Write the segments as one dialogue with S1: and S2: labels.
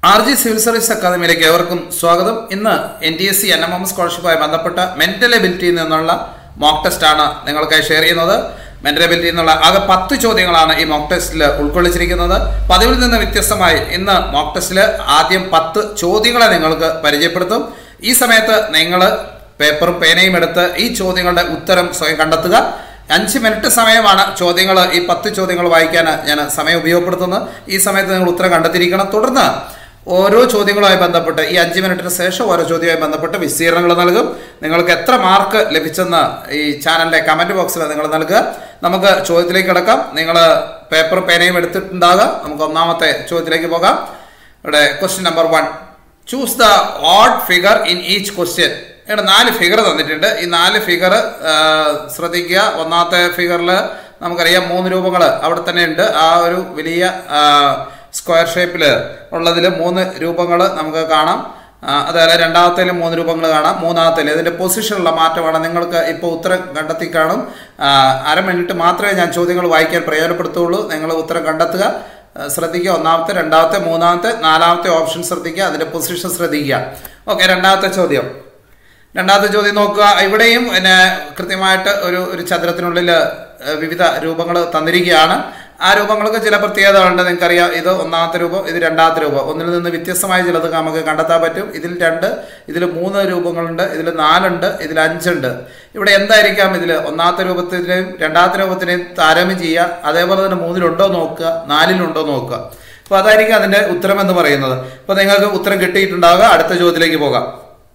S1: R G civil service അക്കാദമിയിലേക്ക് ഏവർക്കും സ്വാഗതം ഇന്ന് N T S C N M M സ്കോളർഷിപ്പുമായി ബന്ധപ്പെട്ട മെന്റൽ എബിലിറ്റിയിൽ നിന്നുള്ള മോക്ക് ടെസ്റ്റ് ആണ് നിങ്ങൾക്കായി ഷെയർ ചെയ്യുന്നത് മെന്റൽ എബിലിറ്റി എന്നുള്ള ആകെ പത്ത് ചോദ്യങ്ങളാണ് ഈ മോക്ക് ടെസ്റ്റിൽ ഉൾക്കൊള്ളിച്ചിരിക്കുന്നത് പതിവിൽ നിന്ന് വ്യത്യസ്തമായി ഇന്ന് മോക്ക് ടെസ്റ്റിൽ ആദ്യം പത്ത് ചോദ്യങ്ങളെ നിങ്ങൾക്ക് പരിചയപ്പെടുത്തും ഈ സമയത്ത് നിങ്ങൾ പേപ്പറും പേനയും എടുത്ത് ഈ ചോദ്യങ്ങളുടെ ഉത്തരം സ്വയം കണ്ടെത്തുക അഞ്ച് മിനിറ്റ് സമയമാണ് ചോദ്യങ്ങൾ ഈ പത്ത് ചോദ്യങ്ങൾ വായിക്കാൻ ഞാൻ സമയം ഉപയോഗപ്പെടുത്തുന്നത് ഈ സമയത്ത് നിങ്ങൾ ഉത്തരം കണ്ടെത്തിയിരിക്കണം തുടർന്ന് ഓരോ ചോദ്യങ്ങളുമായി ബന്ധപ്പെട്ട് ഈ അഞ്ച് മിനിറ്റിന് ശേഷം ഓരോ ചോദ്യവുമായി ബന്ധപ്പെട്ട് വിശദീകരണങ്ങൾ നൽകും നിങ്ങൾക്ക് എത്ര മാർക്ക് ലഭിച്ചെന്ന് ഈ ചാനലിൻ്റെ കമൻറ്റ് ബോക്സിൽ നിങ്ങൾ നൽകുക നമുക്ക് ചോദ്യത്തിലേക്ക് കിടക്കാം നിങ്ങൾ പേപ്പർ പേനയും എടുത്തിട്ടുണ്ടാകുക നമുക്ക് ഒന്നാമത്തെ ചോദ്യത്തിലേക്ക് പോകാം ഇവിടെ question number one choose the odd figure in each question ഇവിടെ നാല് ഫിഗർ തന്നിട്ടുണ്ട് ഈ നാല് ഫിഗർ ശ്രദ്ധിക്കുക ഒന്നാമത്തെ ഫിഗറിൽ നമുക്കറിയാം മൂന്ന് രൂപങ്ങൾ അവിടെ തന്നെ ഉണ്ട് ആ ഒരു വലിയ സ്ക്വയർ ഷേപ്പിൽ ഉള്ളതിൽ മൂന്ന് രൂപങ്ങൾ നമുക്ക് കാണാം ആ, അതുപോലെ രണ്ടാമത്തേൽ മൂന്ന് രൂപങ്ങൾ കാണാം മൂന്നാമത്തേൽ ഇതിൻ്റെ പൊസിഷനുള്ള മാറ്റമാണ് നിങ്ങൾക്ക് ഇപ്പോൾ ഉത്തരം കണ്ടെത്തി കാണും ആ, അര മിനിറ്റ് മാത്രമേ ഞാൻ ചോദ്യങ്ങൾ വായിക്കാൻ പ്രയോജനപ്പെടുത്തുള്ളൂ നിങ്ങൾ ഉത്തരം കണ്ടെത്തുക ആ, ശ്രദ്ധിക്കുക ഒന്നാമത്തെ രണ്ടാമത്തെ മൂന്നാമത്തെ നാലാമത്തെ ഓപ്ഷൻ ശ്രദ്ധിക്കുക അതിൻ്റെ പൊസിഷൻ ശ്രദ്ധിക്കുക ഓക്കെ രണ്ടാമത്തെ ചോദ്യം രണ്ടാമത്തെ ചോദ്യം നോക്കുക ഇവിടെയും പിന്നെ കൃത്യമായിട്ട് ഒരു ഒരു ചതുരത്തിനുള്ളിൽ ഏഹ്, വിവിധ രൂപങ്ങൾ തന്നിരിക്കുകയാണ് ആ രൂപങ്ങൾക്ക് ചില പ്രത്യേകതകളുണ്ട് നിങ്ങൾക്കറിയാം ഇത് ഒന്നാമത്തെ രൂപം ഇത് രണ്ടാമത്തെ രൂപം ഒന്നിൽ നിന്ന് വ്യത്യസ്തമായ ചിലത് നമുക്ക് കണ്ടെത്താൻ പറ്റും ഇതിൽ രണ്ട് ഇതിൽ മൂന്ന് രൂപങ്ങളുണ്ട് ഇതിൽ നാലുണ്ട് ഇതിൽ അഞ്ചുണ്ട് ഇവിടെ എന്തായിരിക്കാം ഇതിൽ ഒന്നാമത്തെ രൂപത്തിനെയും രണ്ടാമത്തെ രൂപത്തിനെയും താരതമ്യം ചെയ്യുക അതേപോലെ തന്നെ മൂന്നിലുണ്ടോ നോക്കുക നാലിലുണ്ടോ നോക്കുക അപ്പോൾ അതായിരിക്കും അതിൻ്റെ ഉത്തരം എന്ന് പറയുന്നത് അപ്പോൾ നിങ്ങൾക്ക് ഉത്തരം കിട്ടിയിട്ടുണ്ടാവുക അടുത്ത ചോദ്യത്തിലേക്ക് പോകാം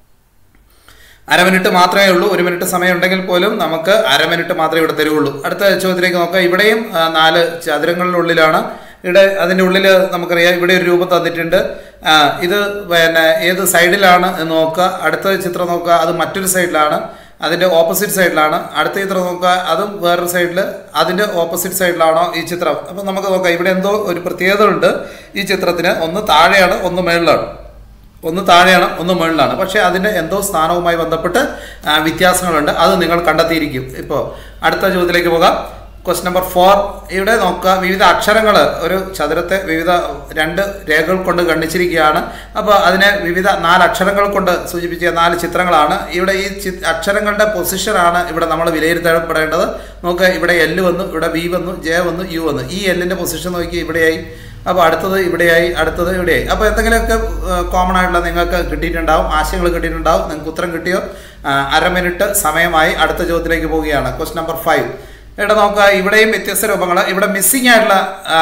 S1: അര മിനിറ്റ് മാത്രമേ ഉള്ളൂ ഒരു മിനിറ്റ് സമയം ഉണ്ടെങ്കിൽ പോലും നമുക്ക് അര മിനിറ്റ് മാത്രമേ ഇവിടെ തരുള്ളൂ അടുത്ത ചോദ്യത്തിലേക്ക് നോക്കാം ഇവിടെയും ആ, നാല് ചതുരങ്ങളിലുള്ളിലാണ് ഇവിടെ അതിൻ്റെ ഉള്ളിൽ നമുക്കറിയാം ഇവിടെ ഒരു രൂപം തന്നിട്ടുണ്ട് ആ, ഇത് പിന്നെ ഏത് സൈഡിലാണ് എന്ന് നോക്കുക അടുത്ത ചിത്രം നോക്കുക അത് മറ്റൊരു സൈഡിലാണ് അതിൻ്റെ ഓപ്പോസിറ്റ് സൈഡിലാണ് അടുത്ത ചിത്രം നോക്കുക അതും വേറൊരു സൈഡിൽ അതിൻ്റെ ഓപ്പോസിറ്റ് സൈഡിലാണോ ഈ ചിത്രം അപ്പം നമുക്ക് നോക്കാം ഇവിടെ എന്തോ ഒരു പ്രത്യേകത ഉണ്ട് ഈ ചിത്രത്തിന് ഒന്ന് താഴെയാണ് ഒന്ന് മേളിലാണ് ഒന്ന് താഴെയാണ് ഒന്ന് മുകളിലാണ് പക്ഷേ അതിൻ്റെ എന്തോ സ്ഥാനവുമായി ബന്ധപ്പെട്ട് ആ, വ്യത്യാസങ്ങളുണ്ട് അത് നിങ്ങൾ കണ്ടെത്തിയിരിക്കും ഇപ്പോൾ അടുത്ത ചോദ്യത്തിലേക്ക് പോകാം ക്വസ്റ്റ് നമ്പർ ഫോർ ഇവിടെ നോക്കുക വിവിധ അക്ഷരങ്ങൾ ഒരു ചതുരത്തെ വിവിധ രണ്ട് രേഖകൾ കൊണ്ട് ഗണിച്ചിരിക്കുകയാണ് അപ്പോൾ അതിനെ വിവിധ നാല് അക്ഷരങ്ങൾ കൊണ്ട് സൂചിപ്പിച്ച നാല് ചിത്രങ്ങളാണ് ഇവിടെ ഈ ചി അക്ഷരങ്ങളുടെ പൊസിഷനാണ് ഇവിടെ നമ്മൾ വിലയിരുത്തപ്പെടേണ്ടത് നോക്കുക ഇവിടെ എൽ വന്നു ഇവിടെ ബി വന്നു ജെ വന്നു യു വന്നു ഈ എല്ലിൻ്റെ പൊസിഷൻ നോക്കി ഇവിടെയായി അപ്പോൾ അടുത്തത് ഇവിടെയായി അടുത്തത് ഇവിടെയായി അപ്പോൾ എന്തെങ്കിലുമൊക്കെ കോമൺ ആയിട്ടുള്ള നിങ്ങൾക്ക് കിട്ടിയിട്ടുണ്ടാവും ആശയങ്ങൾ കിട്ടിയിട്ടുണ്ടാവും നിങ്ങൾക്ക് ഉത്തരം കിട്ടിയോ ആ, അര മിനിറ്റ് സമയമായി അടുത്ത ചോദ്യത്തിലേക്ക് പോവുകയാണ് ക്വസ്റ്റ് നമ്പർ ഫൈവ് ഇവിടെ നോക്കുക ഇവിടെയും വ്യത്യസ്ത രൂപങ്ങൾ ഇവിടെ മിസ്സിംഗ് ആയിട്ടുള്ള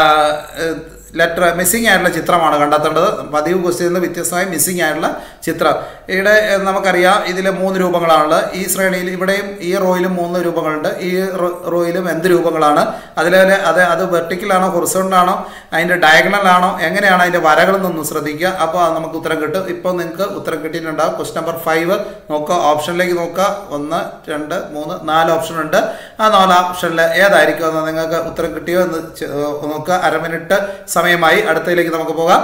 S1: ലെറ്റർ മിസ്സിംഗ് ആയിട്ടുള്ള ചിത്രമാണ് കണ്ടെത്തേണ്ടത് പതിവ് ക്വസ്റ്റ്യനിൽ നിന്ന് വ്യത്യസ്തമായി മിസ്സിംഗ് ആയിട്ടുള്ള ചിത്രം ഇവിടെ ഏഹ്, നമുക്കറിയാം ഇതിൽ മൂന്ന് രൂപങ്ങളാണുള്ളത് ഈ ശ്രേണിയിൽ ഇവിടെയും ഈ റോയിലും മൂന്ന് രൂപങ്ങളുണ്ട് ഈ റോ- റോയിലും എന്ത് രൂപങ്ങളാണ് അതിലെ അത് അത് വെർട്ടിക്കലാണോ ഹൊറിസോണ്ടാണോ അതിൻ്റെ ഡയഗണലാണോ എങ്ങനെയാണ് അതിൻ്റെ വരകളെന്നൊന്ന് ശ്രദ്ധിക്കുക അപ്പോൾ അത് നമുക്ക് ഉത്തരം കിട്ടും ഇപ്പോൾ നിങ്ങൾക്ക് ഉത്തരം കിട്ടിയിട്ടുണ്ടാവും ക്വസ്റ്റ് നമ്പർ ഫൈവ് നോക്കുക ഓപ്ഷനിലേക്ക് നോക്കുക ഒന്ന് രണ്ട് മൂന്ന് നാല് ഓപ്ഷൻ ഉണ്ട് ആ നാല് ഓപ്ഷനിൽ ഏതായിരിക്കും എന്ന് നിങ്ങൾക്ക് ഉത്തരം കിട്ടിയോ എന്ന് ചെ- നോക്കുക അര മിനിറ്റ് സമയമായി അടുത്തതിലേക്ക് നമുക്ക് പോകാം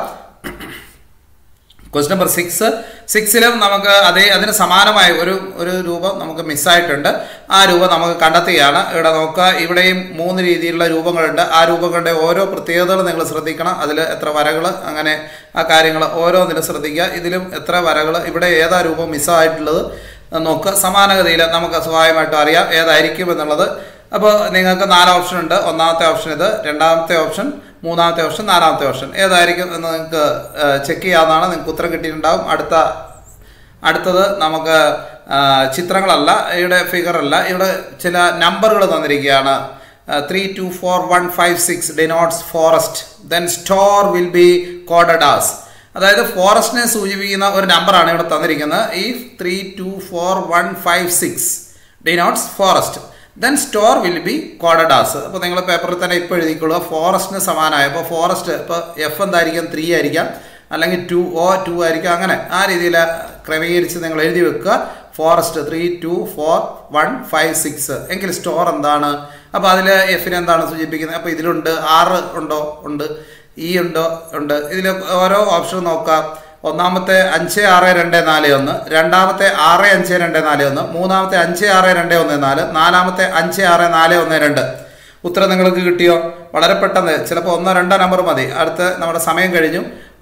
S1: ക്വസ്റ്റ് നമ്പർ സിക്സ് സിക്സിലും നമുക്ക് അതേ അതിന് സമാനമായ ഒരു ഒരു രൂപം നമുക്ക് മിസ്സായിട്ടുണ്ട് ആ രൂപം നമുക്ക് കണ്ടെത്തുകയാണ് ഇവിടെ നോക്കുക ഇവിടെയും മൂന്ന് രീതിയിലുള്ള രൂപങ്ങളുണ്ട് ആ രൂപങ്ങളുടെ ഓരോ പ്രത്യേകതകൾ നിങ്ങൾ ശ്രദ്ധിക്കണം അതിൽ എത്ര വരകൾ അങ്ങനെ ആ കാര്യങ്ങൾ ഓരോന്നിലും ശ്രദ്ധിക്കുക ഇതിലും എത്ര വരകൾ ഇവിടെ ഏതാ രൂപം മിസ്സായിട്ടുള്ളത് നോക്കുക സമാനഗതിയിൽ നമുക്ക് സഹായമായിട്ട് അറിയാം ഏതായിരിക്കും എന്നുള്ളത് അപ്പോൾ നിങ്ങൾക്ക് നാല് ഓപ്ഷൻ ഉണ്ട് ഒന്നാമത്തെ ഓപ്ഷൻ ഇത് രണ്ടാമത്തെ ഓപ്ഷൻ മൂന്നാമത്തെ ഓപ്ഷൻ നാലാമത്തെ ഓപ്ഷൻ ഏതായിരിക്കും എന്ന് നിങ്ങൾക്ക് ചെക്ക് ചെയ്യാവുന്നതാണ് നിങ്ങൾക്ക് ഉത്തരം കിട്ടിയിട്ടുണ്ടാവും അടുത്ത അടുത്തത് നമുക്ക് ആ, ചിത്രങ്ങളല്ല ഇവിടെ ഫിഗർ അല്ല ഇവിടെ ചില നമ്പറുകൾ തന്നിരിക്കുകയാണ് three two four one five six denotes forest then store will be coded as അതായത് ഫോറസ്റ്റിനെ സൂചിപ്പിക്കുന്ന ഒരു നമ്പറാണ് ഇവിടെ തന്നിരിക്കുന്നത് ഈ three two four one five six denotes forest then store will be coded as അപ്പോൾ നിങ്ങൾ പേപ്പറിൽ തന്നെ ഇപ്പോൾ എഴുതിക്കൊള്ളുക ഫോറസ്റ്റിന് സമാനമായ അപ്പോൾ ഫോറസ്റ്റ് ഇപ്പോൾ എഫ് എന്തായിരിക്കും ത്രീ ആയിരിക്കാം അല്ലെങ്കിൽ ടു ഓ ടു ആയിരിക്കും അങ്ങനെ ആ രീതിയിൽ ക്രമീകരിച്ച് നിങ്ങൾ എഴുതി വെക്കുക forest three two four one five six എങ്കിൽ സ്റ്റോർ എന്താണ് അപ്പോൾ അതിൽ എഫിന് എന്താണ് സൂചിപ്പിക്കുന്നത് അപ്പോൾ ഇതിലുണ്ട് ആറ് ഉണ്ടോ ഉണ്ട് ഇ ഉണ്ടോ ഉണ്ട് ഇതിൽ ഓരോ ഓപ്ഷൻ നോക്കാം ഒന്നാമത്തെ അഞ്ച് ആറ് രണ്ട് നാല് ഒന്ന് രണ്ടാമത്തെ ആറ് അഞ്ച് രണ്ട് നാല് ഒന്ന് മൂന്നാമത്തെ അഞ്ച് ആറ് രണ്ട് ഒന്ന് നാല് നാലാമത്തെ അഞ്ച് ആറ് നാല് ഒന്ന് രണ്ട് ഉത്തരം നിങ്ങൾക്ക് കിട്ടിയോ വളരെ പെട്ടെന്ന് ചിലപ്പോൾ ഒന്നോ രണ്ടോ നമ്പർ മതി അടുത്ത് നമ്മുടെ സമയം കഴിഞ്ഞു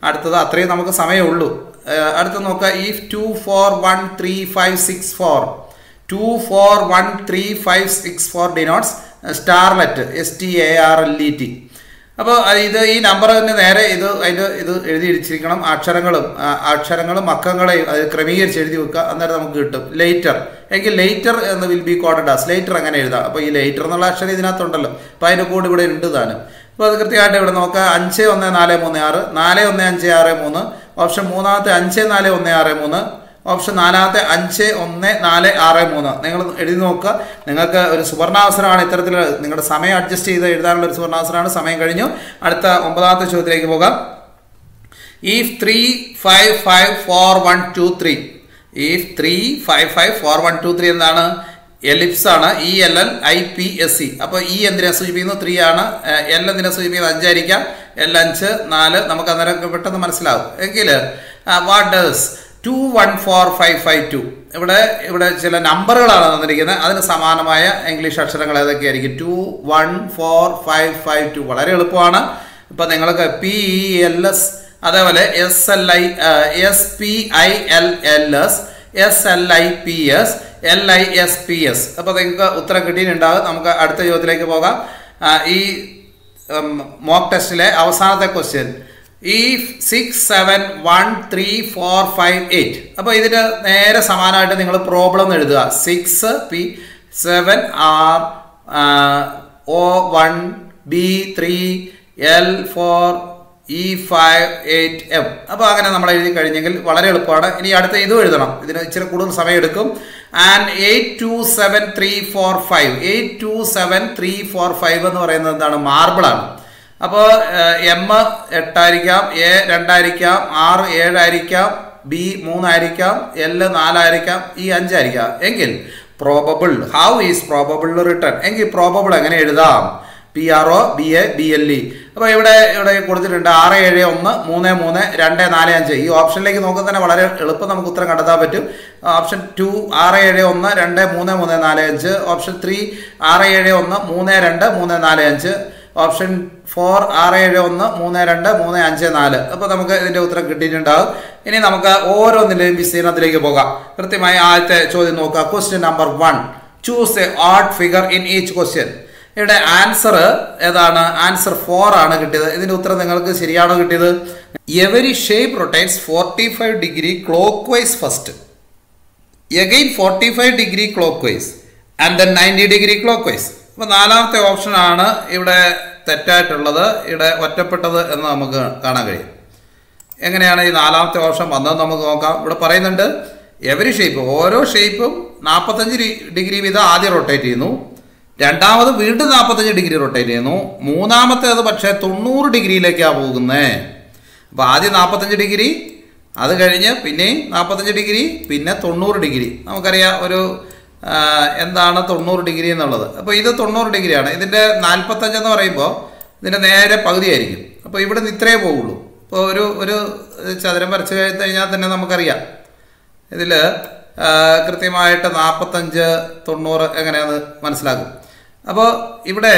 S1: അടുത്തത് അത്രയും നമുക്ക് സമയമുള്ളൂ ഏഹ് അടുത്ത നോക്കുക if two four one three five six four two four one three five six four denotes starlet S T A R L E T അപ്പോൾ ഇത് ഈ നമ്പർ തന്നെ നേരെ ഇത് അതിൻ്റെ ഇത് എഴുതി ഇടിച്ചിരിക്കണം അക്ഷരങ്ങളും ആ, അക്ഷരങ്ങളും അക്കങ്ങളെയും അത് ക്രമീകരിച്ച് എഴുതി വെക്കുക അന്നേരം നമുക്ക് കിട്ടും ലേറ്റർ എങ്കിൽ ലേറ്റർ എന്ന് will be coded as later അങ്ങനെ എഴുതാം അപ്പോൾ ഈ ലേറ്റർ എന്നുള്ള അക്ഷരം ഇതിനകത്തുണ്ടല്ലോ അപ്പോൾ അതിൻ്റെ കൂടെ ഇവിടെ ഉണ്ട് താനും അപ്പോൾ അത് കൃത്യമായിട്ട് ഇവിടെ നോക്കുക അഞ്ച് ഒന്ന് നാല് മൂന്ന് ആറ് നാല് ഒന്ന് അഞ്ച് ആറ് മൂന്ന് ഓപ്ഷൻ മൂന്നാമത്തെ അഞ്ച് നാല് ഒന്ന് ആറ് മൂന്ന് ഓപ്ഷൻ നാലാമത്തെ അഞ്ച് ഒന്ന് നാല് ആറ് മൂന്ന് നിങ്ങൾ എഴുതി നോക്കുക നിങ്ങൾക്ക് ഒരു സുവർണാവസരമാണ് ഇത്തരത്തിൽ നിങ്ങളുടെ സമയം അഡ്ജസ്റ്റ് ചെയ്ത് എഴുതാനുള്ള ഒരു സുവർണാവസരമാണ് സമയം കഴിഞ്ഞു അടുത്ത ഒമ്പതാമത്തെ ചോദ്യത്തിലേക്ക് പോകാം if three five five four one two three if three five five four one two three എന്താണ് എലിപ്സ് ആണ് E L L I P S C അപ്പോൾ ഇ എന്തിനെ സൂചിപ്പിക്കുന്നു ത്രീ ആണ് എൽ എന്തിനെ സൂചിപ്പിക്കുന്നത് അഞ്ചായിരിക്കാം എൽ അഞ്ച് നാല് നമുക്ക് അന്നേരം പെട്ടെന്ന് മനസ്സിലാവും എങ്കിൽ what does two one four five five two ഇവിടെ ഇവിടെ ചില നമ്പറുകളാണ് തന്നിരിക്കുന്നത് അതിന് സമാനമായ ഇംഗ്ലീഷ് അക്ഷരങ്ങൾ ഏതൊക്കെയായിരിക്കും two one four five five two വളരെ എളുപ്പമാണ് ഇപ്പം നിങ്ങൾക്ക് പി ഇ എൽ എസ് അതേപോലെ S L I S P I L L S S L I P S L I S P S അപ്പോൾ നിങ്ങൾക്ക് ഉത്തരം കിട്ടിയിട്ടുണ്ടാകും നമുക്ക് അടുത്ത ചോദ്യത്തിലേക്ക് പോകാം ആ, ഈ മോക്ക് ടെസ്റ്റിലെ അവസാനത്തെ ക്വസ്റ്റ്യൻ ഈ six seven one three four five eight അപ്പോൾ ഇതിന് നേരെ സമാനമായിട്ട് നിങ്ങൾ പ്രോബ്ലം എഴുതുക six P seven R O one B three L four E five eight M അപ്പോൾ അങ്ങനെ നമ്മൾ എഴുതി കഴിഞ്ഞെങ്കിൽ വളരെ എളുപ്പമാണ് ഇനി അടുത്ത ഇതും എഴുതണം ഇതിന് ഇച്ചിരി കൂടുതൽ സമയം എടുക്കും and eight two seven three four five eight two seven three four five എന്ന് പറയുന്നത് എന്താണ് മാർബിളാണ് അപ്പോൾ എം എട്ടായിരിക്കാം എ രണ്ടായിരിക്കാം ആറ് ഏഴായിരിക്കാം ബി മൂന്നായിരിക്കാം എൽ നാലായിരിക്കാം ഈ അഞ്ചായിരിക്കാം എങ്കിൽ probable how is probable written എങ്കിൽ പ്രോബബിൾ എങ്ങനെ എഴുതാം P R O B A B L E അപ്പോൾ ഇവിടെ ഇവിടെ കൊടുത്തിട്ടുണ്ട് ആറ് ഏഴ് ഒന്ന് മൂന്ന് മൂന്ന് രണ്ട് നാല് അഞ്ച് ഈ ഓപ്ഷനിലേക്ക് നോക്കുമ്പോൾ തന്നെ വളരെ എളുപ്പം നമുക്ക് ഉത്തരം കണ്ടെത്താൻ പറ്റും ഓപ്ഷൻ ടു ആറ് ഏഴ് ഒന്ന് രണ്ട് മൂന്ന് മൂന്ന് നാല് അഞ്ച് ഓപ്ഷൻ ത്രീ ആറ് ഏഴ് ഒന്ന് മൂന്ന് രണ്ട് മൂന്ന് നാല് അഞ്ച് ഓപ്ഷൻ ഫോർ ആറ് ഏഴ് ഒന്ന് മൂന്ന് രണ്ട് മൂന്ന് അഞ്ച് നാല് അപ്പോൾ നമുക്ക് ഇതിൻ്റെ ഉത്തരം കിട്ടിയിട്ടുണ്ടാകും ഇനി നമുക്ക് ഓരോന്നിൻ്റെയും വിസ്തീർണത്തിലേക്ക് പോകാം കൃത്യമായി ആദ്യത്തെ ചോദ്യം നോക്കുക question number one choose a odd figure in each question ഇവിടെ ആൻസർ ഏതാണ് ആൻസർ ഫോർ ആണ് കിട്ടിയത് ഇതിന്റെ ഉത്തരം നിങ്ങൾക്ക് ശരിയാണോ കിട്ടിയത് every shape rotates forty five degree clockwise first again forty five degree clockwise and then ninety degree clockwise അപ്പോൾ നാലാമത്തെ ഓപ്ഷനാണ് ഇവിടെ തെറ്റായിട്ടുള്ളത് ഇവിടെ ഒറ്റപ്പെട്ടത് എന്ന് നമുക്ക് കാണാൻ കഴിയും എങ്ങനെയാണ് ഈ നാലാമത്തെ ഓപ്ഷൻ വന്നത് നമുക്ക് നോക്കാം ഇവിടെ പറയുന്നുണ്ട് എവരി ഷേപ്പ് ഓരോ ഷേപ്പും നാൽപ്പത്തഞ്ച് ഡിഗ്രി വീതം ആദ്യം റൊട്ടേറ്റ് ചെയ്യുന്നു രണ്ടാമത് വീണ്ടും നാൽപ്പത്തഞ്ച് ഡിഗ്രി റൊട്ടേറ്റ് ചെയ്യുന്നു മൂന്നാമത്തേത് പക്ഷേ തൊണ്ണൂറ് ഡിഗ്രിയിലേക്കാണ് പോകുന്നത് അപ്പോൾ ആദ്യം നാൽപ്പത്തഞ്ച് ഡിഗ്രി അത് കഴിഞ്ഞ് പിന്നെയും നാൽപ്പത്തഞ്ച് ഡിഗ്രി പിന്നെ തൊണ്ണൂറ് ഡിഗ്രി നമുക്കറിയാം ഒരു ആ, എന്താണ് തൊണ്ണൂറ് ഡിഗ്രി എന്നുള്ളത് അപ്പോൾ ഇത് തൊണ്ണൂറ് ഡിഗ്രിയാണ് ഇതിൻ്റെ നാൽപ്പത്തഞ്ച് എന്ന് പറയുമ്പോൾ ഇതിൻ്റെ നേരെ പകുതിയായിരിക്കും അപ്പോൾ ഇവിടെ നിന്ന് ഇത്രയേ പോവുള്ളൂ ഇപ്പോൾ ഒരു ഒരു ചതുരം വരച്ച് കഴിഞ്ഞാൽ തന്നെ നമുക്കറിയാം ഇതിൽ കൃത്യമായിട്ട് നാൽപ്പത്തഞ്ച് തൊണ്ണൂറ് എങ്ങനെയാന്ന് മനസ്സിലാക്കും അപ്പോൾ ഇവിടെ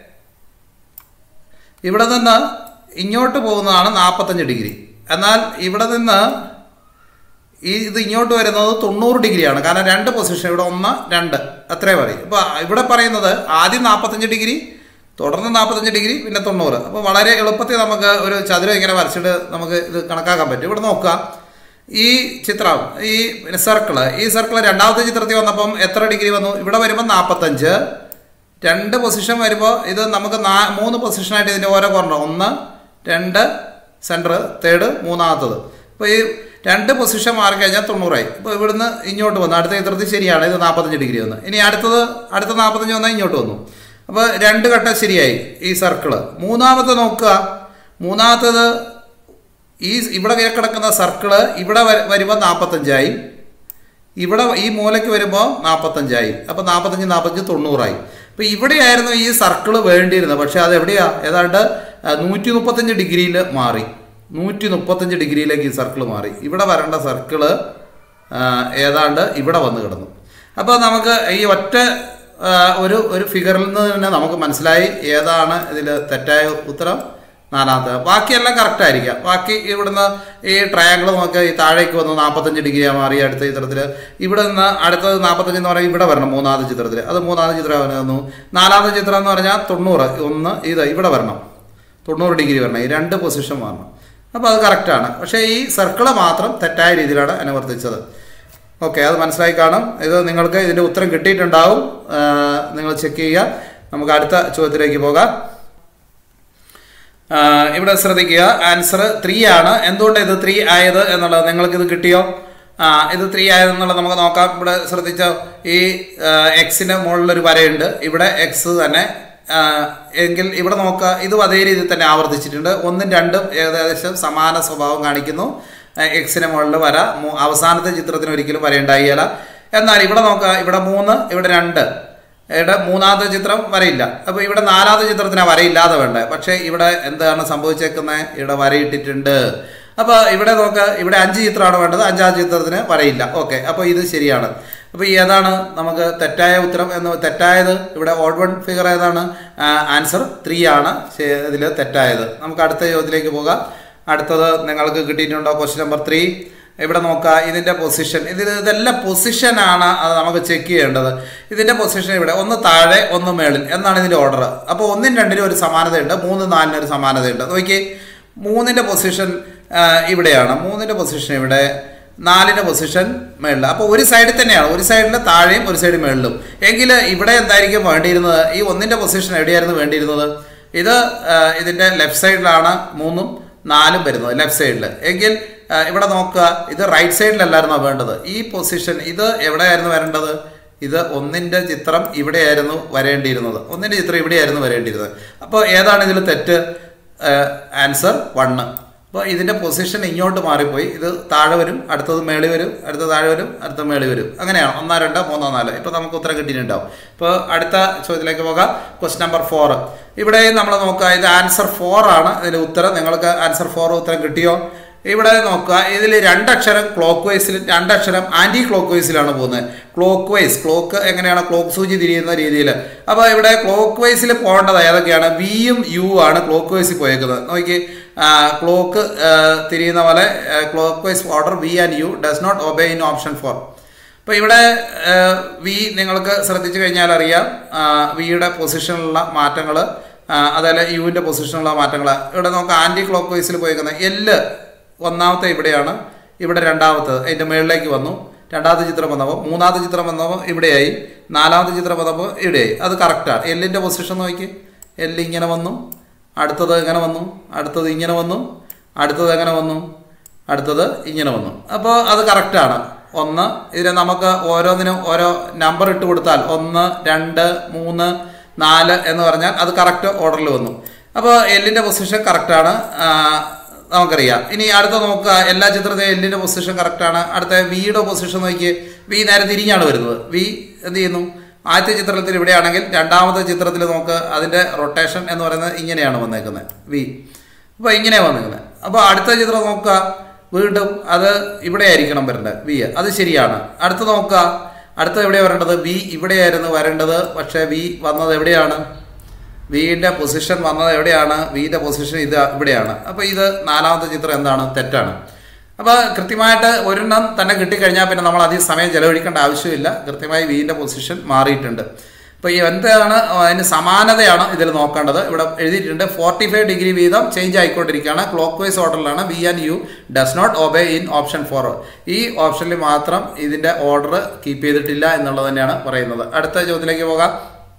S1: ഇവിടെ നിന്ന് ഇങ്ങോട്ട് പോകുന്നതാണ് നാൽപ്പത്തഞ്ച് ഡിഗ്രി എന്നാൽ ഇവിടെ നിന്ന് ഈ ഇത് ഇങ്ങോട്ട് വരുന്നത് തൊണ്ണൂറ് ഡിഗ്രിയാണ് കാരണം രണ്ട് പൊസിഷൻ ഇവിടെ ഒന്ന് രണ്ട് അത്രേ പറയും ഇപ്പോൾ ഇവിടെ പറയുന്നത് ആദ്യം നാൽപ്പത്തഞ്ച് ഡിഗ്രി തുടർന്ന് നാൽപ്പത്തഞ്ച് ഡിഗ്രി പിന്നെ തൊണ്ണൂറ് അപ്പോൾ വളരെ എളുപ്പത്തിൽ നമുക്ക് ഒരു ചതുരം ഇങ്ങനെ വരച്ചിട്ട് നമുക്ക് ഇത് കണക്കാക്കാൻ പറ്റും ഇവിടെ നോക്കുക ഈ ചിത്രം ഈ സർക്കിള് ഈ സർക്കിള് രണ്ടാമത്തെ ചിത്രത്തിൽ വന്നപ്പം എത്ര ഡിഗ്രി വന്നു ഇവിടെ വരുമ്പോൾ നാൽപ്പത്തഞ്ച് രണ്ട് പൊസിഷൻ വരുമ്പോൾ ഇത് നമുക്ക് നാ മൂന്ന് പൊസിഷനായിട്ട് ഇതിൻ്റെ ഓരോ കോർണർ ഒന്ന് രണ്ട് സെൻറ്റർ തേർഡ് മൂന്നാമത്തത് അപ്പോൾ ഈ രണ്ട് പൊസിഷൻ മാറി കഴിഞ്ഞാൽ തൊണ്ണൂറായി ഇപ്പോൾ ഇവിടുന്ന് ഇങ്ങോട്ട് വന്നു അടുത്ത ചിത്രത്തിൽ ശരിയാണ് ഇത് നാൽപ്പത്തഞ്ച് ഡിഗ്രി വന്നു ഇനി അടുത്തത് അടുത്ത നാൽപ്പത്തഞ്ച് വന്നാൽ ഇങ്ങോട്ട് വന്നു അപ്പോൾ രണ്ട് ഘട്ടം ശരിയായി ഈ സർക്കിള് മൂന്നാമത്തെ നോക്കുക മൂന്നാമത്തത് ഈ ഇവിടെ കിടക്കുന്ന സർക്കിള് ഇവിടെ വര- വരുമ്പോൾ നാൽപ്പത്തഞ്ചായി ഇവിടെ ഈ മൂലയ്ക്ക് വരുമ്പോൾ നാൽപ്പത്തഞ്ചായി അപ്പോൾ നാൽപ്പത്തഞ്ച് നാൽപ്പത്തഞ്ച് തൊണ്ണൂറായി അപ്പോൾ ഇവിടെയായിരുന്നു ഈ സർക്കിള് വേണ്ടിയിരുന്നത് പക്ഷേ അത് എവിടെയാ ഏതാണ്ട് നൂറ്റി മുപ്പത്തഞ്ച് ഡിഗ്രിയിൽ മാറി നൂറ്റി മുപ്പത്തഞ്ച് ഡിഗ്രിയിലേക്ക് ഈ സർക്കിൾ മാറി ഇവിടെ വരേണ്ട സർക്കിള് ഏതാണ്ട് ഇവിടെ വന്ന് കിടന്നു അപ്പോൾ നമുക്ക് ഈ ഒറ്റ ആ, ഒരു ഒരു ഫിഗറിൽ നിന്ന് തന്നെ നമുക്ക് മനസ്സിലായി ഏതാണ് ഇതിൽ തെറ്റായ ഉത്തരം നാലാമത്തെ ബാക്കിയെല്ലാം കറക്റ്റ് ആയിരിക്കാം ബാക്കി ഇവിടുന്ന് ഈ ട്രയാങ്കിൾ നോക്കുക ഈ താഴേക്ക് വന്ന് നാൽപ്പത്തഞ്ച് ഡിഗ്രി മാറി അടുത്ത ചിത്രത്തിൽ ഇവിടെ നിന്ന് അടുത്തത് നാൽപ്പത്തഞ്ച് എന്ന് പറയുമ്പോൾ ഇവിടെ വരണം മൂന്നാമത്തെ ചിത്രത്തിൽ അത് മൂന്നാമത്തെ ചിത്രം വന്നു നാലാമത്തെ ചിത്രം എന്ന് പറഞ്ഞാൽ തൊണ്ണൂറ് ഒന്ന് ഇത് ഇവിടെ വരണം തൊണ്ണൂറ് ഡിഗ്രി വരണം ഈ രണ്ട് പൊസിഷൻ വരണം അപ്പോൾ അത് കറക്റ്റാണ് പക്ഷേ ഈ സർക്കിള് മാത്രം തെറ്റായ രീതിയിലാണ് അനുവർത്തിച്ചത് ഓക്കെ അത് മനസ്സിലായി കാണും ഇത് നിങ്ങൾക്ക് ഇതിൻ്റെ ഉത്തരം കിട്ടിയിട്ടുണ്ടാവും ആ, നിങ്ങൾ ചെക്ക് ചെയ്യുക നമുക്ക് അടുത്ത ചോദ്യത്തിലേക്ക് പോകാം ആ, ഇവിടെ ശ്രദ്ധിക്കുക ആൻസർ ത്രീ ആണ് എന്തുകൊണ്ട് ഇത് ത്രീ ആയത് എന്നുള്ളത് നിങ്ങൾക്ക് ഇത് കിട്ടിയോ ആ ഇത് ത്രീ ആയതെന്നുള്ളത് നമുക്ക് നോക്കാം ഇവിടെ ശ്രദ്ധിച്ചോ ഈ എക്സിന് മുകളിലൊരു വരയുണ്ട് ഇവിടെ എക്സ് തന്നെ ആ, എങ്കിൽ ഇവിടെ നോക്കുക ഇതും അതേ രീതിയിൽ തന്നെ ആവർത്തിച്ചിട്ടുണ്ട് ഒന്നും രണ്ടും ഏകദേശം സമാന സ്വഭാവം കാണിക്കുന്നു എക്സിന് മുകളിൽ വര മൂ- അവസാനത്തെ ചിത്രത്തിന് ഒരിക്കലും വരയുണ്ടായില്ല എന്നാൽ ഇവിടെ നോക്കുക ഇവിടെ മൂന്ന് ഇവിടെ രണ്ട് ഇവിടെ മൂന്നാമത്തെ ചിത്രം വരയില്ല അപ്പോൾ ഇവിടെ നാലാമത്തെ ചിത്രത്തിന് വരയില്ലാതെ വേണ്ടേ പക്ഷേ ഇവിടെ എന്താണ് സംഭവിച്ചേക്കുന്നത് ഇവിടെ വരയിട്ടിട്ടുണ്ട് അപ്പോൾ ഇവിടെ നോക്കുക ഇവിടെ അഞ്ച് ചിത്രമാണ് വേണ്ടത് അഞ്ചാം ചിത്രത്തിന് വരയില്ല ഓക്കെ അപ്പോൾ ഇത് ശരിയാണ് അപ്പോൾ ഏതാണ് നമുക്ക് തെറ്റായ ഉത്തരം എന്ന് തെറ്റായത് ഇവിടെ ഓഡ് വൺ ഫിഗർ ഏതാണ് ആൻസർ ത്രീ ആണ് ഇതിൽ തെറ്റായത് നമുക്ക് അടുത്ത ചോദ്യത്തിലേക്ക് പോകാം അടുത്തത് നിങ്ങൾക്ക് കിട്ടിയിട്ടുണ്ടോ ക്വസ്റ്റ്യൻ നമ്പർ ത്രീ ഇവിടെ നോക്കുക ഇതിൻ്റെ പൊസിഷൻ ഇതിൽ ഇതെല്ലാം പൊസിഷനാണ് അത് നമുക്ക് ചെക്ക് ചെയ്യേണ്ടത് ഇതിൻ്റെ പൊസിഷൻ ഇവിടെ ഒന്ന് താഴെ ഒന്ന് മേളിൽ എന്നാണ് ഇതിൻ്റെ ഓർഡർ അപ്പോൾ ഒന്നും രണ്ടിനും ഒരു സമാനതയുണ്ട് മൂന്ന് നാലിന് ഒരു സമാനതയുണ്ട് നോക്കി മൂന്നിൻ്റെ പൊസിഷൻ ഇവിടെയാണ് മൂന്നിൻ്റെ പൊസിഷൻ ഇവിടെ നാലിൻ്റെ പൊസിഷൻ മേളിൽ അപ്പോൾ ഒരു സൈഡിൽ തന്നെയാണ് ഒരു സൈഡിൽ താഴെയും ഒരു സൈഡ് മേളിലും എങ്കിൽ ഇവിടെ എന്തായിരിക്കും വേണ്ടിയിരുന്നത് ഈ ഒന്നിൻ്റെ പൊസിഷൻ എവിടെയായിരുന്നു വേണ്ടിയിരുന്നത് ഇത് ആ, ഇതിൻ്റെ ലെഫ്റ്റ് സൈഡിലാണ് മൂന്നും നാലും വരുന്നത് ലെഫ്റ്റ് സൈഡിൽ എങ്കിൽ ആ, ഇവിടെ നോക്കുക ഇത് റൈറ്റ് സൈഡിലല്ലായിരുന്നോ വേണ്ടത് ഈ പൊസിഷൻ ഇത് എവിടെയായിരുന്നു വരേണ്ടത് ഇത് ഒന്നിൻ്റെ ചിത്രം ഇവിടെയായിരുന്നു വരേണ്ടിയിരുന്നത് ഒന്നിൻ്റെ ചിത്രം ഇവിടെയായിരുന്നു വരേണ്ടിയിരുന്നത് അപ്പോൾ ഏതാണ് ഇതിൽ തെറ്റ് ആൻസർ വണ്ണ് അപ്പോൾ ഇതിൻ്റെ പൊസിഷൻ ഇങ്ങോട്ട് മാറിപ്പോയി ഇത് താഴെ വരും അടുത്തത് മേളി വരും അടുത്ത താഴെ വരും അടുത്ത മേളി വരും അങ്ങനെയാണ് ഒന്നോ രണ്ടോ മൂന്നോ നാലോ ഇപ്പോൾ നമുക്ക് ഉത്തരം കിട്ടിയിട്ടുണ്ടാവും ഇപ്പോൾ അടുത്ത ചോദ്യത്തിലേക്ക് പോകാം ക്വസ്റ്റ്യൻ നമ്പർ ഫോർ ഇവിടെ നമ്മൾ നോക്കുക ഇത് ആൻസർ ഫോർ ആണ് ഇതിൻ്റെ ഉത്തരം നിങ്ങൾക്ക് ആൻസർ ഫോർ ഉത്തരം കിട്ടിയോ ഇവിടെ നോക്കുക ഇതിൽ രണ്ടക്ഷരം ക്ലോക്ക് വൈസിലും രണ്ടക്ഷരം ആൻറ്റി ക്ലോക്ക് വൈസിലാണ് പോകുന്നത് ക്ലോക്ക് വൈസ് ക്ലോക്ക് എങ്ങനെയാണ് ക്ലോക്ക് സൂചി തിരിയുന്ന രീതിയിൽ അപ്പോൾ ഇവിടെ ക്ലോക്ക് വൈസിൽ പോകേണ്ടത് ഏതൊക്കെയാണ് വിയും യു ആണ് ക്ലോക്ക് വൈസിൽ പോയേക്കുന്നത് നോക്കി ക്ലോക്ക് തിരിയുന്ന പോലെ clockwise order V and U does not obey in option four അപ്പോൾ ഇവിടെ വി നിങ്ങൾക്ക് ശ്രദ്ധിച്ചു കഴിഞ്ഞാൽ അറിയാം വിയുടെ പൊസിഷനിലുള്ള മാറ്റങ്ങൾ അതല്ല യുവിൻ്റെ പൊസിഷനിലുള്ള മാറ്റങ്ങൾ ഇവിടെ നമുക്ക് ആൻറ്റി ക്ലോക്ക് വൈസിൽ പോയിരിക്കുന്ന എല്ല് ഒന്നാമത്തെ ഇവിടെയാണ് ഇവിടെ രണ്ടാമത്തെ അതിൻ്റെ മുകളിലേക്ക് വന്നു രണ്ടാമത്തെ ചിത്രം വന്നപ്പോൾ മൂന്നാമത്തെ ചിത്രം വന്നപ്പോൾ ഇവിടെയായി നാലാമത്തെ ചിത്രം വന്നപ്പോൾ ഇവിടെയായി അത് കറക്റ്റാണ് എല്ലിൻ്റെ പൊസിഷൻ നോക്കി എല്ല് ഇങ്ങനെ വന്നു അടുത്തത് ഇങ്ങനെ വന്നു അടുത്തത് ഇങ്ങനെ വന്നു അടുത്തത് എങ്ങനെ വന്നു അടുത്തത് ഇങ്ങനെ വന്നു അപ്പോൾ അത് കറക്റ്റാണ് ഒന്ന് ഇതിന് നമുക്ക് ഓരോന്നിനും ഓരോ നമ്പർ ഇട്ട് കൊടുത്താൽ ഒന്ന് രണ്ട് മൂന്ന് നാല് എന്ന് പറഞ്ഞാൽ അത് കറക്റ്റ് ഓർഡറിൽ വന്നു അപ്പോൾ എല്ലിൻ്റെ പൊസിഷൻ കറക്റ്റാണ് നമുക്കറിയാം ഇനി അടുത്ത നോക്കുക എല്ലാ ചിത്രത്തിലും എല്ലിൻ്റെ പൊസിഷൻ കറക്റ്റാണ് അടുത്ത വിയുടെ പൊസിഷൻ നോക്കി വി നേരെ തിരിഞ്ഞാണ് വരുന്നത് വി എന്ത് ചെയ്യുന്നു ആദ്യത്തെ ചിത്രത്തിൽ ഇവിടെയാണെങ്കിൽ രണ്ടാമത്തെ ചിത്രത്തിൽ നോക്ക് അതിൻ്റെ റൊട്ടേഷൻ എന്ന് പറയുന്നത് ഇങ്ങനെയാണ് വന്നേക്കുന്നത് വി അപ്പോൾ ഇങ്ങനെ വന്നേക്കുന്നത് അപ്പോൾ അടുത്ത ചിത്രം നോക്കുക വീണ്ടും അത് ഇവിടെ ആയിരിക്കണം വരേണ്ടത് വി അത് ശരിയാണ് അടുത്ത നോക്കുക അടുത്ത എവിടെയാണ് വരേണ്ടത് വി ഇവിടെയായിരുന്നു വരേണ്ടത് പക്ഷേ വി വന്നത് എവിടെയാണ് വിയുടെ പൊസിഷൻ വന്നത് എവിടെയാണ് വിയുടെ പൊസിഷൻ ഇത് ഇവിടെയാണ് അപ്പോൾ ഇത് നാലാമത്തെ ചിത്രം എന്താണ് തെറ്റാണ് അപ്പോൾ കൃത്യമായിട്ട് ഒരെണ്ണം തന്നെ കിട്ടിക്കഴിഞ്ഞാൽ പിന്നെ നമ്മൾ അധികം സമയം ചെലവഴിക്കേണ്ട ആവശ്യമില്ല കൃത്യമായി വിൻ്റെ പൊസിഷൻ മാറിയിട്ടുണ്ട് അപ്പോൾ ഈ എന്താണ് അതിന് സമാനതയാണ് ഇതിൽ നോക്കേണ്ടത് ഇവിടെ എഴുതിയിട്ടുണ്ട് ഫോർട്ടി ഫൈവ് ഡിഗ്രി വീതം ചേഞ്ച് ആയിക്കൊണ്ടിരിക്കുകയാണ് ക്ലോക്ക് വൈസ് ഓർഡറിലാണ് V and U does not obey in option four ഈ ഓപ്ഷനിൽ മാത്രം ഇതിൻ്റെ ഓർഡർ കീപ്പ് ചെയ്തിട്ടില്ല എന്നുള്ളത് തന്നെയാണ് പറയുന്നത് അടുത്ത ചോദ്യത്തിലേക്ക് പോകാം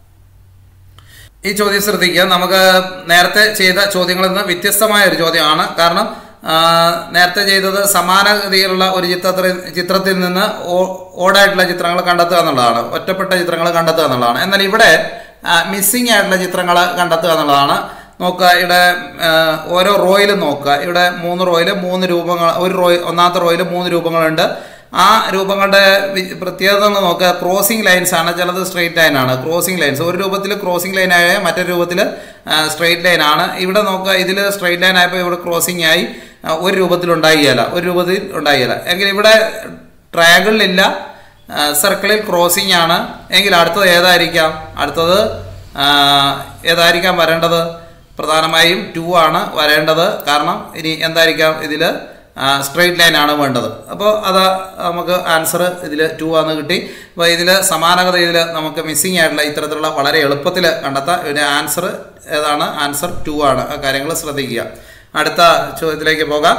S1: ഈ ചോദ്യം ശ്രദ്ധിക്കുക നമുക്ക് നേരത്തെ ചെയ്ത ചോദ്യങ്ങളിൽ നിന്ന് വ്യത്യസ്തമായ ഒരു ചോദ്യമാണ് കാരണം ആ, നേരത്തെ ചെയ്തത് സമാനഗതിയിലുള്ള ഒരു ചിത്രത്തിൽ ചിത്രത്തിൽ നിന്ന് ഓ- ഓടായിട്ടുള്ള ചിത്രങ്ങൾ കണ്ടെത്തുക എന്നുള്ളതാണ് ഒറ്റപ്പെട്ട ചിത്രങ്ങൾ കണ്ടെത്തുക എന്നുള്ളതാണ് എന്നാൽ ഇവിടെ മിസ്സിംഗ് ആയിട്ടുള്ള ചിത്രങ്ങൾ കണ്ടെത്തുക എന്നുള്ളതാണ് നോക്കുക ഇവിടെ ആ, ഓരോ റോയിലും നോക്കുക ഇവിടെ മൂന്ന് റോയിൽ മൂന്ന് രൂപങ്ങൾ ഒരു റോയ് ഒന്നാമത്തെ റോയിൽ മൂന്ന് രൂപങ്ങളുണ്ട് ആ രൂപങ്ങളുടെ വി- പ്രത്യേകത എന്ന് നോക്കുക ക്രോസിംഗ് ലൈൻസ് ആണ് ചിലത് സ്ട്രെയിറ്റ് ലൈൻ ആണ് ക്രോസിംഗ് ലൈൻസ് ഒരു രൂപത്തിൽ ക്രോസിംഗ് ലൈൻ ആയ മറ്റൊരു രൂപത്തിൽ സ്ട്രെയിറ്റ് ലൈൻ ആണ് ഇവിടെ നോക്കുക ഇതിൽ സ്ട്രെയിറ്റ് ലൈൻ ആയപ്പോൾ ഇവിടെ ക്രോസിംഗ് ആയി ആ, ഒരു രൂപത്തിൽ ഉണ്ടായില്ല ഒരു രൂപത്തിൽ ഉണ്ടായില്ല എങ്കിൽ ഇവിടെ ട്രയാങ്കിളിലില്ല സർക്കിളിൽ ക്രോസിംഗ് ആണ് എങ്കിൽ അടുത്തത് ഏതായിരിക്കാം അടുത്തത് ആ, ഏതായിരിക്കാം വരേണ്ടത് പ്രധാനമായും ടു ആണ് വരേണ്ടത് കാരണം ഇനി എന്തായിരിക്കാം ഇതിൽ സ്ട്രെയിറ്റ് ലൈൻ ആണ് വേണ്ടത് അപ്പോൾ അത് നമുക്ക് ആൻസർ ഇതിൽ ടു ആന്ന് കിട്ടി അപ്പോൾ ഇതിൽ സമാനത ഇതിൽ നമുക്ക് മിസ്സിംഗ് ആയിട്ടുള്ള ഇത്തരത്തിലുള്ള വളരെ എളുപ്പത്തിൽ കണ്ടെത്താം ഇതിൻ്റെ ആൻസർ ഏതാണ് ആൻസർ ടു ആണ് ആ കാര്യങ്ങൾ ശ്രദ്ധിക്കുക അടുത്ത ചോദ്യത്തിലേക്ക് പോകാം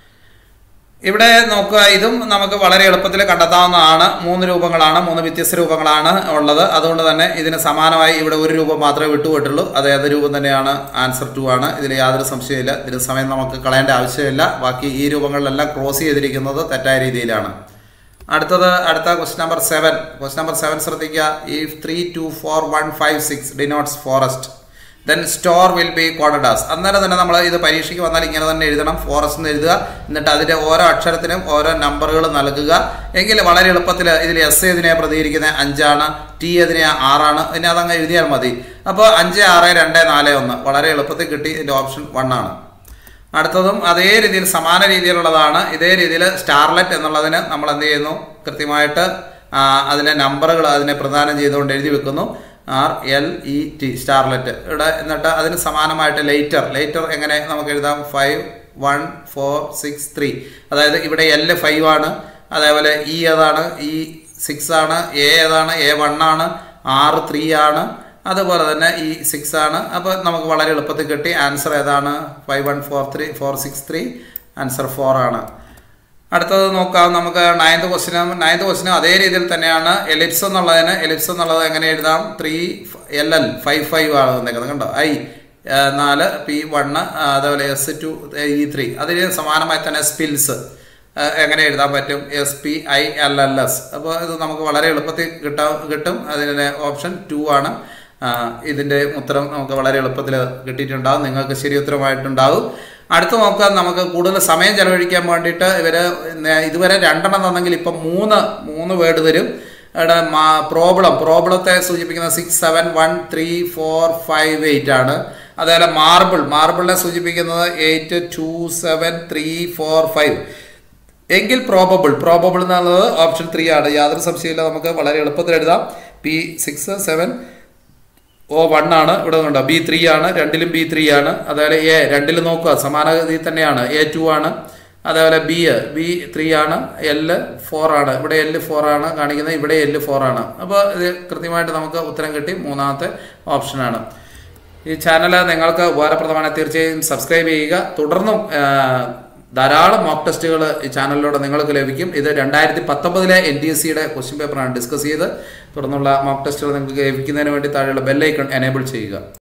S1: ഇവിടെ നോക്കുക ഇതും നമുക്ക് വളരെ എളുപ്പത്തിൽ കണ്ടെത്താവുന്നതാണ് മൂന്ന് രൂപങ്ങളാണ് മൂന്ന് വ്യത്യസ്ത രൂപങ്ങളാണ് ഉള്ളത് അതുകൊണ്ട് തന്നെ ഇതിന് സമാനമായി ഇവിടെ ഒരു രൂപം മാത്രമേ വിട്ടുപോയിട്ടുള്ളൂ അത് ഏത് രൂപം തന്നെയാണ് ആൻസർ ടു ആണ് ഇതിൽ യാതൊരു സംശയമില്ല ഇതിന് സമയം നമുക്ക് കളയേണ്ട ആവശ്യമില്ല ബാക്കി ഈ രൂപങ്ങളിലെല്ലാം ക്രോസ് ചെയ്തിരിക്കുന്നത് തെറ്റായ രീതിയിലാണ് അടുത്തത് അടുത്ത question number seven question number seven ശ്രദ്ധിക്കുക if three two four one five six denotes forest then store will be coded as അന്നേരം തന്നെ നമ്മൾ ഇത് പരീക്ഷയ്ക്ക് വന്നാൽ ഇങ്ങനെ തന്നെ എഴുതണം ഫോറസ്റ്റ് എന്ന് എഴുതുക എന്നിട്ട് അതിൻ്റെ ഓരോ അക്ഷരത്തിനും ഓരോ നമ്പറുകൾ നൽകുക എങ്കിൽ വളരെ എളുപ്പത്തിൽ ഇതിൽ എസ് ഏതിനെ പ്രതികരിക്കുന്നത് അഞ്ചാണ് ടി ഏതിനെ ആറാണ് പിന്നെ അതങ്ങ് എഴുതിയാൽ മതി അപ്പോൾ അഞ്ച് ആറ് രണ്ട് നാല് ഒന്ന് വളരെ എളുപ്പത്തിൽ കിട്ടി ഇതിൻ്റെ ഓപ്ഷൻ വൺ ആണ് അടുത്തതും അതേ രീതിയിൽ സമാന രീതിയിലുള്ളതാണ് ഇതേ രീതിയിൽ സ്റ്റാർലെറ്റ് എന്നുള്ളതിന് നമ്മൾ എന്ത് ചെയ്യുന്നു കൃത്യമായിട്ട് ആ, അതിലെ നമ്പറുകൾ അതിനെ പ്രദാനം ചെയ്തുകൊണ്ട് എഴുതി വെക്കുന്നു R L E T starlet ഇവിടെ എന്നിട്ട് അതിന് സമാനമായിട്ട് ലേറ്റർ ലേറ്റർ എങ്ങനെ നമുക്ക് എഴുതാം five one four six three അതായത് ഇവിടെ എൽ ഫൈവ് ആണ് അതേപോലെ ഇ ഏതാണ് ഇ സിക്സ് ആണ് എ ഏതാണ് എ വൺ ആണ് ആറ് ത്രീ ആണ് അതുപോലെ തന്നെ ഈ സിക്സ് ആണ് അപ്പോൾ നമുക്ക് വളരെ എളുപ്പത്തിൽ കിട്ടി ആൻസർ ഏതാണ് five one four three four six three answer four ആണ് അടുത്തത് നോക്കാം നമുക്ക് നയൻത് ക്വസ്റ്റിനും നയൻത് ക്വസ്റ്റിനും അതേ രീതിയിൽ തന്നെയാണ് എലിപ്സ് എന്നുള്ളതിന് എലിപ്സ് എന്നുള്ളത് എങ്ങനെ എഴുതാം three L L five five ആണ് വന്നേക്കുന്നത് കണ്ടോ ഐ നാല് പി വണ്ണ് അതേപോലെ എസ് ടു ഇ ത്രീ അതിന് സമാനമായി തന്നെ സ്പിൽസ് എങ്ങനെ എഴുതാൻ പറ്റും S P I L L S അപ്പോൾ ഇത് നമുക്ക് വളരെ എളുപ്പത്തിൽ കിട്ടാൻ കിട്ടും അതിൻ്റെ ഓപ്ഷൻ ടു ആണ് ആ, ഇതിൻ്റെ ഉത്തരം നമുക്ക് വളരെ എളുപ്പത്തിൽ കിട്ടിയിട്ടുണ്ടാകും നിങ്ങൾക്ക് ശരി ഉത്തരമായിട്ടുണ്ടാകും അടുത്ത് നോക്കാൻ നമുക്ക് കൂടുതൽ സമയം ചെലവഴിക്കാൻ വേണ്ടിയിട്ട് ഇവർ ഇതുവരെ രണ്ടെണ്ണം തന്നെങ്കിൽ ഇപ്പം മൂന്ന് മൂന്ന് വേർഡ് തരും ഇവിടെ പ്രോബ്ലം പ്രോബ്ലത്തെ സൂചിപ്പിക്കുന്ന six seven one three four five eight ആണ് അതേപോലെ മാർബിൾ മാർബിളിനെ സൂചിപ്പിക്കുന്നത് eight two seven three four five എങ്കിൽ പ്രോബബിൾ പ്രോബബിൾ എന്നുള്ളത് ഓപ്ഷൻ ത്രീ ആണ് യാതൊരു സംശയമില്ല നമുക്ക് വളരെ എളുപ്പത്തിൽ എഴുതാം P six seven O one ആണ് ഇവിടെ കണ്ടോ ബി ത്രീ ആണ് രണ്ടിലും ബി ത്രീ ആണ് അതേപോലെ എ രണ്ടിൽ നോക്കുക സമാന ഗതിയിൽ തന്നെയാണ് എ ടു ആണ് അതേപോലെ ബി ബി ത്രീ ആണ് എല് ഫോർ ആണ് ഇവിടെ എല് ഫോർ ആണ് കാണിക്കുന്നത് ഇവിടെ എല് ഫോർ ആണ് അപ്പോൾ ഇത് കൃത്യമായിട്ട് നമുക്ക് ഉത്തരം കിട്ടി മൂന്നാമത്തെ ഓപ്ഷനാണ് ഈ ചാനൽ നിങ്ങൾക്ക് ഉപകാരപ്രദമാണ് തീർച്ചയായും സബ്സ്ക്രൈബ് ചെയ്യുക തുടർന്നും ആ, ധാരാളം മോക്ക് ടെസ്റ്റുകൾ ഈ ചാനലിലൂടെ നിങ്ങൾക്ക് ലഭിക്കും ഇത് രണ്ടായിരത്തി പത്തൊമ്പതിലെ എൻ ഡി എസ് സിയുടെ ക്വസ്റ്റ്യൻ പേപ്പറാണ് ഡിസ്കസ് ചെയ്ത് തുടർന്നുള്ള മോക്ക് ടെസ്റ്റുകൾ നിങ്ങൾക്ക് ലഭിക്കുന്നതിന് വേണ്ടി താഴെയുള്ള ബെല്ലൈക്കൺ എനേബിൾ ചെയ്യുക